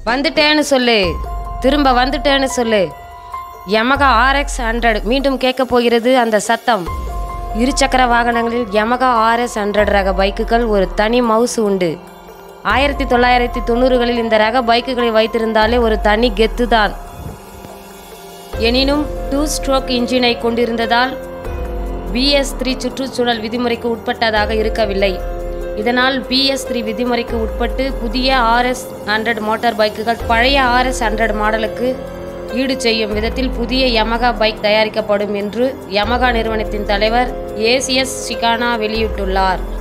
வந்துட்டேன்னு சொல்லு திரும்ப வந்துட்டேன்னு சொல்லு யமகா ஆர்எக்ஸ் ஹண்ட்ரட் மீண்டும் கேட்க போகிறது அந்த சத்தம் இருசக்கர வாகனங்களில் யமகா ஆர்எஸ் ஹண்ட்ரட் ரக பைக்குகள் ஒரு தனி மவுசு உண்டு ஆயிரத்தி தொள்ளாயிரத்தி தொண்ணூறுகளில் இந்த ரக பைக்குகளை வைத்திருந்தாலே ஒரு தனி கெத்து தான் எனினும் டூ ஸ்ட்ரோக் இன்ஜினை கொண்டிருந்ததால் பிஎஸ் த்ரீ சுற்றுச்சூழல் விதிமுறைக்கு உட்பட்டதாக இருக்கவில்லை இதனால் பிஎஸ் த்ரீ விதிமுறைக்கு உட்பட்டு புதிய ஆர்எஸ் ஹண்ட்ரட் மோட்டார் பைக்குகள் பழைய ஆர்எஸ் ஹண்ட்ரட் மாடலுக்கு ஈடு செய்யும் விதத்தில் புதிய யமகா பைக் தயாரிக்கப்படும் என்று யமகா நிறுவனத்தின் தலைவர் ஏசிஎஸ் ஷிகானா வெளியிட்டுள்ளார்